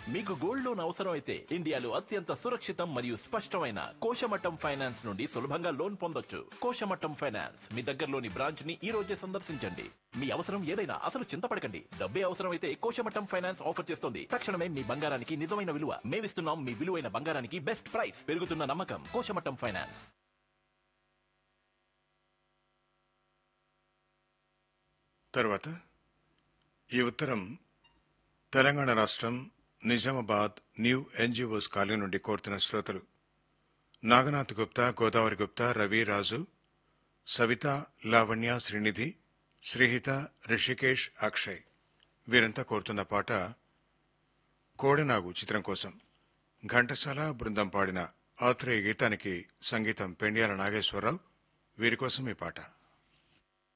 మీకు gold loan అవసరం అయితే ఇండియాలో అత్యంత సురక్షితం మరియు స్పష్టమైన కోశమట్టం ఫైనాన్స్ నుండి సులభంగా లోన్ పొందొచ్చు కోశమట్టం ఫైనాన్స్ మీ దగ్గరలోని బ్రాంచ్ ని ఈ రోజే సందర్శించండి మీ అవసరం ఏదైనా అసలు చింతపడకండి డబ్బే అవసరం అయితే కోశమట్టం ఫైనాన్స్ ఆఫర్ చేస్తుంది తక్షణమే మీ బంగారానికి నిజమైన విలువ మేమిస్తున్నాం మీ విలువైన బంగారానికి బెస్ట్ ప్రైస్ పెరుగుతున్న నమ్మకం కోశమట్టం ఫైనాన్స్ తర్వాత ఈ ఉత్తరం తెలంగాణ రాష్ట్రం నిజామాబాద్ న్యూ ఎన్జిఓస్ కాలనీ నుండి కోరుతున్న శ్రోతలు నాగనాథ్ గుప్తా గోదావరి గుప్తా రవి రాజు సవిత లావణ్య శ్రీనిధి శ్రీహిత రిషికేష్ అక్షయ్ వీరంతా కోరుతున్న పాట కోడెనాగు చిత్రం కోసం ఘంటసాల బృందం పాడిన ఆత్రేయ గీతానికి సంగీతం పెండ్యాల నాగేశ్వరరావు వీరి కోసం ఈ పాట